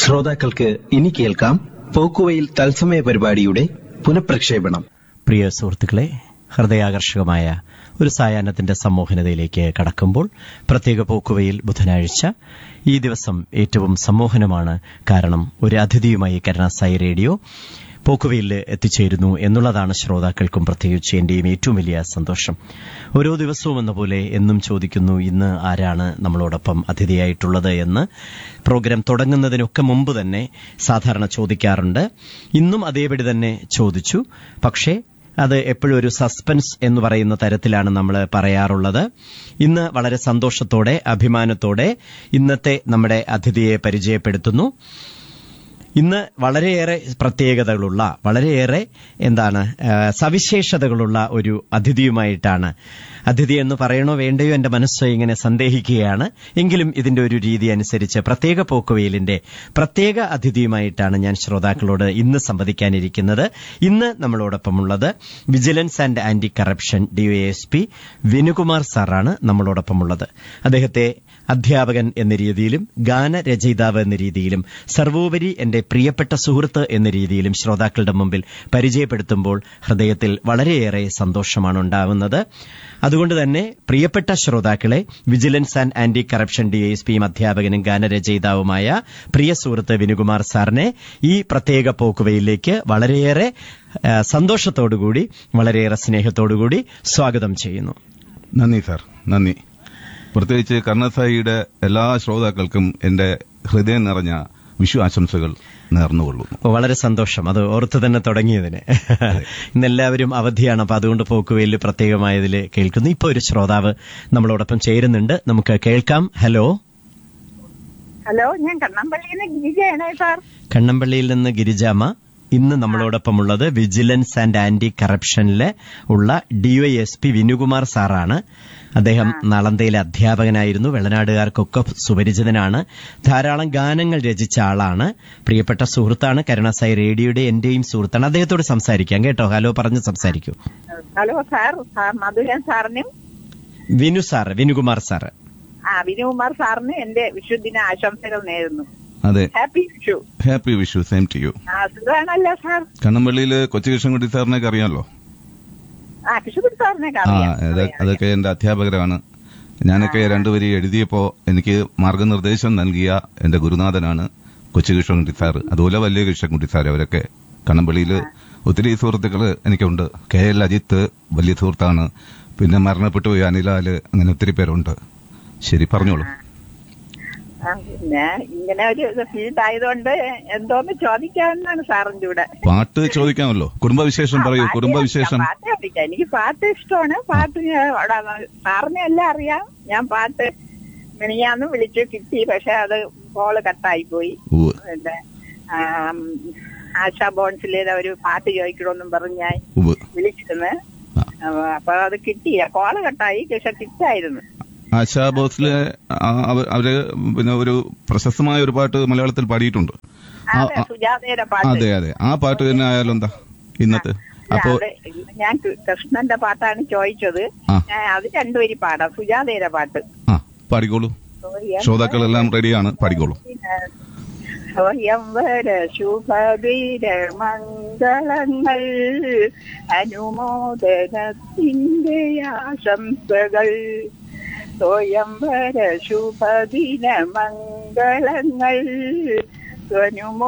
ശ്രോതാക്കൾക്ക് ഇനി കേൾക്കാം പോക്കുവയിൽ തത്സമയ പരിപാടിയുടെ പുനഃപ്രക്ഷേപണം പ്രിയ സുഹൃത്തുക്കളെ ഹൃദയാകർഷകമായ ഒരു സായാഹ്നത്തിന്റെ സമ്മോഹനതയിലേക്ക് കടക്കുമ്പോൾ പ്രത്യേക പോക്കുവയിൽ ബുധനാഴ്ച ഈ ദിവസം ഏറ്റവും സമ്മോഹനമാണ് കാരണം ഒരു അതിഥിയുമായി കരുണാസായി റേഡിയോ പോക്കുവയിൽ എത്തിച്ചേരുന്നു എന്നുള്ളതാണ് ശ്രോതാക്കൾക്കും പ്രത്യേകിച്ച് എന്റെയും ഏറ്റവും വലിയ സന്തോഷം ഓരോ ദിവസവും എന്ന പോലെ എന്നും ചോദിക്കുന്നു ഇന്ന് ആരാണ് നമ്മളോടൊപ്പം അതിഥിയായിട്ടുള്ളത് എന്ന് പ്രോഗ്രാം തുടങ്ങുന്നതിനൊക്കെ മുമ്പ് തന്നെ സാധാരണ ചോദിക്കാറുണ്ട് ഇന്നും അതേപടി തന്നെ ചോദിച്ചു പക്ഷേ അത് എപ്പോഴും ഒരു സസ്പെൻസ് എന്ന് പറയുന്ന തരത്തിലാണ് നമ്മൾ പറയാറുള്ളത് ഇന്ന് വളരെ സന്തോഷത്തോടെ അഭിമാനത്തോടെ ഇന്നത്തെ നമ്മുടെ അതിഥിയെ പരിചയപ്പെടുത്തുന്നു ഇന്ന് വളരെയേറെ പ്രത്യേകതകളുള്ള വളരെയേറെ എന്താണ് ആ, സവിശേഷതകളുള്ള ഒരു അതിഥിയുമായിട്ടാണ് അതിഥി എന്ന് പറയണോ വേണ്ടയോ എന്റെ മനസ്സ് ഇങ്ങനെ സന്ദേഹിക്കുകയാണ് എങ്കിലും ഇതിന്റെ ഒരു രീതി അനുസരിച്ച് പ്രത്യേക പോക്കുവെയിലിന്റെ പ്രത്യേക അതിഥിയുമായിട്ടാണ് ഞാൻ ശ്രോതാക്കളോട് ഇന്ന് സംവദിക്കാനിരിക്കുന്നത് ഇന്ന് നമ്മളോടൊപ്പമുള്ളത് vigilance and anti corruption DYSP Vinukumar സാറാണ് നമ്മളോടൊപ്പമുള്ളത് അദ്ദേഹത്തെ അധ്യാപകൻ എന്ന രീതിയിലും ഗാനരചയിതാവ് എന്ന രീതിയിലും സർവോപരി എന്റെ പ്രിയപ്പെട്ട സുഹൃത്ത് എന്ന രീതിയിലും ശ്രോതാക്കളുടെ മുമ്പിൽ പരിചയപ്പെടുത്തുമ്പോൾ ഹൃദയത്തിൽ വളരെയേറെ സന്തോഷമാണ് ഉണ്ടാവുന്നത് അതുകൊണ്ട് തന്നെ പ്രിയപ്പെട്ട ശ്രോതാക്കളെ വിജിലൻസ് ആൻഡ് ആന്റി കറപ്ഷൻ ഡിഎസ്പിയും അധ്യാപകനും ഗാനരചയിതാവുമായ പ്രിയ സുഹൃത്ത് വിനുകുമാർ സാറിനെ ഈ പ്രത്യേക പോക്കുവയിലേക്ക് വളരെയേറെ ആ, സന്തോഷത്തോടുകൂടി വളരെയേറെ സ്നേഹത്തോടുകൂടി സ്വാഗതം ചെയ്യുന്നു നന്ദി സാർ നന്ദി പ്രത്യേകിച്ച് കർണസായിയുടെ എല്ലാ ശ്രോതാക്കൾക്കും എന്റെ ഹൃദയം നിറഞ്ഞ വിഷു ആശംസകൾ നേർന്നുകൊള്ളുന്നു വളരെ സന്തോഷം അത് ഓർത്ത് തന്നെ തുടങ്ങിയതിന് ഇന്നെല്ലാവരും അവധിയാണ് അപ്പൊ അതുകൊണ്ട് പോക്കുവെയിൽ പ്രത്യേകമായതിൽ കേൾക്കുന്നു ഇപ്പൊ ഒരു ശ്രോതാവ് നമ്മളോടൊപ്പം ചേരുന്നുണ്ട് നമുക്ക് കേൾക്കാം ഹലോ ഹലോ ഞാൻ കണ്ണമ്പള്ളിയിൽ നിന്ന് ഗിരിജയാണ് സാർ കണ്ണമ്പള്ളിയിൽ നിന്ന് ഗിരിജാമ ഇന്ന് നമ്മളോടൊപ്പമുള്ളത് വിജിലൻസ് ആൻഡ് ആന്റി കറപ്ഷനിലെ ഉള്ള ഡിവൈഎസ്പി വിനുകുമാർ സാറാണ് അദ്ദേഹം നളന്തയിലെ അധ്യാപകനായിരുന്നു വെള്ളനാടുകാർക്കൊക്കെ സുപരിചിതനാണ് ധാരാളം ഗാനങ്ങൾ രചിച്ച ആളാണ് പ്രിയപ്പെട്ട സുഹൃത്താണ് കരുണാസായി റേഡിയോയുടെ എന്റെയും സുഹൃത്താണ് അദ്ദേഹത്തോട് സംസാരിക്കാം കേട്ടോ ഹലോ പറഞ്ഞ് സംസാരിക്കൂ ഹലോ സാർ സാർ മധുരൻ സാറിനും വിനു സാറ് വിനുകുമാർ സാറ് ആ വിനുകുമാർ സാറിനും എന്റെ വിഷുദിന ആശംസകൾ നേരുന്നു അതെ happy Vishu happy Vishu same to you ആ സുഖമാണല്ലോ സാർ കണ്ണമ്പള്ളിയിൽ കൊച്ചു കൃഷ്ണൻകുട്ടി സാറിനൊക്കെ അറിയാമല്ലോ ആ കൃഷ്ണകുടി സാറിനെ ആ അത് അതൊക്കെ എന്റെ അധ്യാപകരാണ് ഞാനൊക്കെ രണ്ടുപേരി എഴുതിയപ്പോ എനിക്ക് മാർഗനിർദ്ദേശം നൽകിയ എന്റെ ഗുരുനാഥനാണ് കൊച്ചു കൃഷ്ണൻകുട്ടി സാർ അതുപോലെ വലിയ കൃഷ്ണൻകുട്ടി സാർ അവരൊക്കെ കണ്ണമ്പള്ളിയിൽ ഒത്തിരി സുഹൃത്തുക്കൾ എനിക്കുണ്ട് കെ എൽ അജിത്ത് വലിയ സുഹൃത്താണ് പിന്നെ മരണപ്പെട്ടു പോയ അനിലാല് അങ്ങനെ ഒത്തിരി പേരുണ്ട് ശരി പറഞ്ഞോളൂ പിന്നെ ഇങ്ങനെ ഒരു ഫീൽഡ് ആയതുകൊണ്ട് എന്തോന്ന് ചോദിക്കാമെന്നാണ് സാറിന്റെ കൂടെ പാട്ട് ചോദിക്കാമല്ലോ കുടുംബവിശേഷം പറയൂ പാട്ട് കുടുംബവിശേഷം ചോദിക്കാം, പാട്ട് ചോദിക്കാം. എനിക്ക് പാട്ട് ഇഷ്ടമാണ് പാട്ട് ഞാൻ അവിടെ സാറിനെ എല്ലാം അറിയാം ഞാൻ പാട്ട് മിനിയാന്ന് വിളിച്ച് കിട്ടി പക്ഷെ അത് കോള് കട്ടായി പോയി ഉവ്വ്. പിന്നെ ആം, ആശാ ബോൺസിലെ ഒരു പാട്ട് ചോദിക്കണമെന്നും പറഞ്ഞ് ഞാൻ ഉവ്വ്. വിളിച്ചിരുന്നു ആ. അപ്പൊ- അപ്പൊ അത് കിട്ടിയ കോള് കട്ടായി പക്ഷെ കിട്ടായിരുന്നു ആശാ ഭോസ്ലെ ആ, അവ- അവര് പിന്നെ ഒരു പ്രശസ്തമായ ഒരു പാട്ട് മലയാളത്തിൽ പാടിയിട്ടുണ്ട് ആ, അതെ ആ, സുജാതയുടെ പാട്ട് അതെ അതെ ആ പാട്ട് തന്നെ ആയാലും എന്താ ഇന്നത്തെ അപ്പോ അവിടെ ഞാൻ കൃ- കൃഷ്ണന്റെ പാട്ടാണ് ചോദിച്ചത് ആ. ഞാൻ അത് രണ്ടുപേരും പാടാം സുജാതയുടെ പാട്ട് ആ പാടിക്കോളൂ ശ്രോതാക്കളെല്ലാം റെഡിയാണ് പാടിക്കോളൂ സ്വയംവര ശുഭവീര മംഗളങ്ങൾ അനുമോദനത്തിന്റെ ആശംസകൾ സ്വയംവര ശുഭദിന മംഗളങ്ങൾ അനുമോ